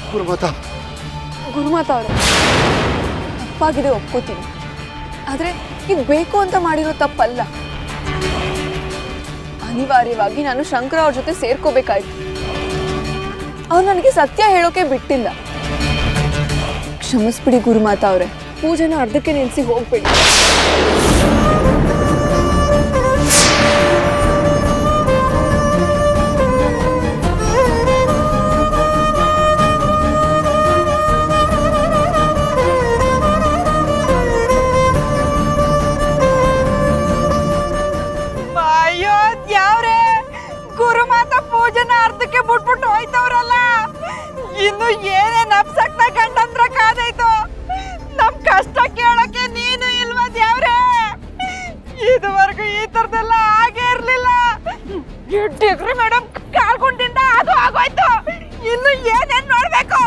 ಗುರುಮಾತ ಗುರುಮಾತ ಅವರೇ ತಪ್ಪಾಗಿದೆ ಒಪ್ಕೋತೀನಿ ಆದರೆ ಇದು ಬೇಕು ಅಂತ ಮಾಡಿರೋ ತಪ್ಪಲ್ಲ ಅನಿವಾರ್ಯವಾಗಿ ನಾನು ಶಂಕರ ಅವ್ರ ಜೊತೆ ಸೇರ್ಕೋಬೇಕಾಯ್ತು ಅವ್ರು ನನಗೆ ಸತ್ಯ ಹೇಳೋಕೆ ಬಿಟ್ಟಿಲ್ಲ ಕ್ಷಮಿಸ್ಬಿಡಿ ಗುರುಮಾತ ಅವರೇ ಪೂಜೆನ ಅರ್ಧಕ್ಕೆ ನಿಲ್ಲಿಸಿ ಹೋಗ್ಬೇಡಿ ಅಯ್ಯೋ ಯಾವ್ರೆ ಗುರುಮಾತ ಪೂಜೆನ ಅರ್ಧಕ್ಕೆ ಬಿಟ್ಬಿಟ್ಟು ಹೋಯ್ತವ್ರಲ್ಲ ಇನ್ನು ಏನೇ ನಪ್ಸಕ್ನ ಗಂಡಂದ್ರ ಕಾದೈತು ನಮ್ ಕಷ್ಟ ಕೇಳಕ್ಕೆ ನೀನು ಇಲ್ವಾ ಯಾವ್ರೆ ಇದುವರೆಗೂ ಈ ತರದೆಲ್ಲ ಆಗೇ ಇರ್ಲಿಲ್ಲ ಈ ಡಿಗ್ರಿ ಮೇಡಮ್ ಕಾಲ್ಕೊಂಡಿಂದ ಅದು ಆಗೋಯ್ತು ಇನ್ನು ಏನೇನ್ ನೋಡ್ಬೇಕು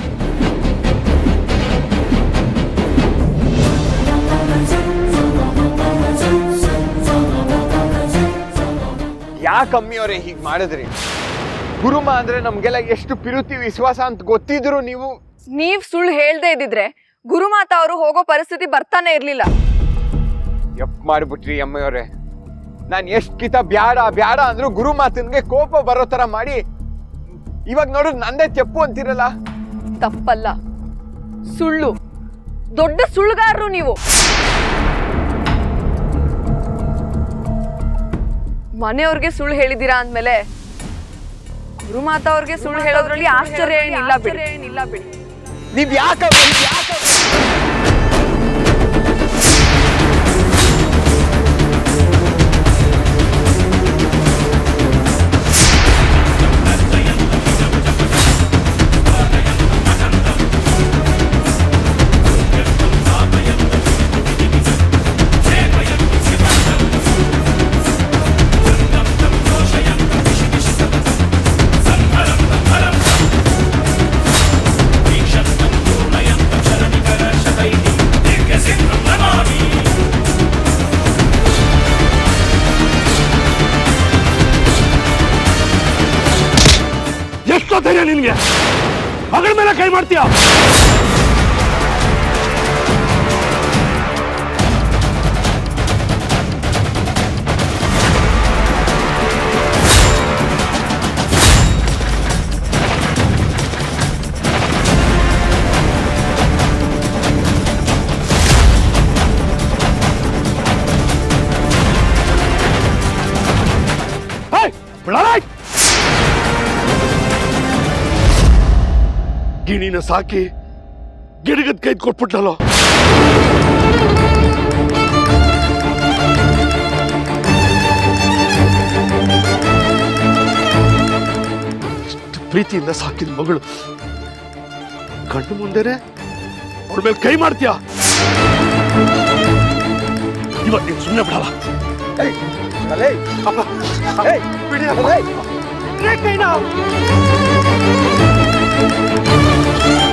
ಯಾಕೆ ಅಮ್ಮಿಯವರೇ ಹೀಗೆ ಮಾಡಿದ್ರಿ ಗುರುಮ ಅಂದ್ರೆ ನಮ್ಗೆಲ್ಲ ಎಷ್ಟು ಪಿರುತಿ ವಿಶ್ವಾಸ ಅಂತ ಗೊತ್ತಿದ್ರು ನೀವು ನೀವ್ ಸುಳ್ಳು ಹೇಳ್ದೆ ಇದ್ದಿದ್ರೆ ಗುರುಮಾತ ಅವರು ಹೋಗೋ ಪರಿಸ್ಥಿತಿ ಬರ್ತಾನೆ ಇರ್ಲಿಲ್ಲ ಎಪ್ ಮಾಡಿಬಿಟ್ರಿ ಅಮ್ಮಿಯವರೇ ನಾನು ಎಷ್ಟು ಕಿತ ಬ್ಯಾಡ ಬ್ಯಾಡ ಅಂದ್ರು ಗುರು ಮಾತನ್ಗೆ ಕೋಪ ಬರೋ ತರ ಮಾಡಿ ಇವಾಗ ನೋಡಿದ್ ನಂದೇ ತೆಪ್ಪು ಅಂತಿರಲ್ಲ ತಪ್ಪಲ್ಲ ಸುಳ್ಳು ದೊಡ್ಡ ಸುಳ್ಳುಗಾರರು ನೀವು ಮನೆಯವ್ರಿಗೆ ಸುಳ್ಳು ಹೇಳಿದ್ದೀರಾ ಅಂದ್ಮೇಲೆ ಗುರುಮಾತ ಅವ್ರಿಗೆ ಸುಳ್ಳು ಹೇಳೋದ್ರಲ್ಲಿ ಆಶ್ಚರ್ಯ ಏನಿಲ್ಲ ಬಿಡಿ ಏನಿಲ್ಲ ಬಿಡಿ ನೀವ್ ಯಾಕೆ ಯಾಕೆ ಎಷ್ಟೋ ಧೈರ್ಯ ನಿನ್ಗೆ ಮಗಳ ಮೇಲೆ ಕೈ ಮಾಡ್ತೀಯ ಹೇಯ್, ಬಿಡಲೇ! ಗಿಣಿನ ಸಾಕಿ ಗಿಡಗದ ಕೈದ್ ಕೊಟ್ಬಿಟ್ಲಲ್ಲ ಇಷ್ಟು ಪ್ರೀತಿಯಿಂದ ಸಾಕಿದ ಮಗಳು ಕಣ್ಣು ಮುಂದೆನೆ ಅವಳ ಮೇಲೆ ಕೈ ಮಾಡ್ತೀಯ ಇವತ್ತು ನೀನು ಸುಮ್ಮನೆ ಬಿಡಲ್ಲ ಅಪ್ಪ ಬಿಡಿ ಕೈನ